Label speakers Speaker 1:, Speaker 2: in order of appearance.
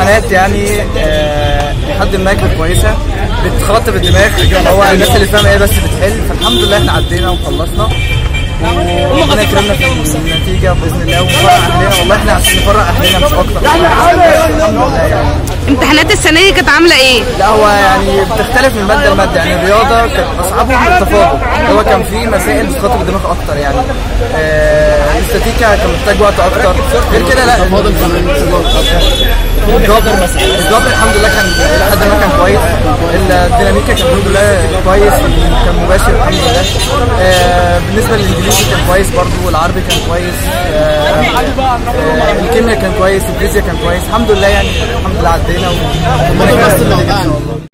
Speaker 1: الامتحانات يعني آه، لحد ما كانت كويسه بتخاطب الدماغ هو الناس اللي فاهمه ايه بس بتحل فالحمد لله احنا عدينا وخلصنا وربنا يكرمنا في النتيجه باذن الله ونفرح اهلنا والله احنا عشان نفرح اهلنا مش اكتر الحمد لله يعني
Speaker 2: امتحانات السنه دي كانت عامله ايه
Speaker 1: لا هو يعني بتختلف من ماده لماده يعني الرياضه كانت اصعبهم التفاضل هو كان في مسائل بتخاطب الدماغ اكتر يعني آه الاستاتيكا كان محتاج وقت اكتر غير كده لا التفاضل كمان الجبر مثلا الجبر الحمد لله كان لحد ما كان كويس الديناميكا كان الحمد لله كويس كان مباشر الحمد لله آه بالنسبه للانجليزي كان كويس برضو والعربي كان كويس آه آه الكيمياء كان كويس الفيزياء كان كويس الحمد لله يعني الحمد لله عدينا وربنا يكرمنا ان شاء الله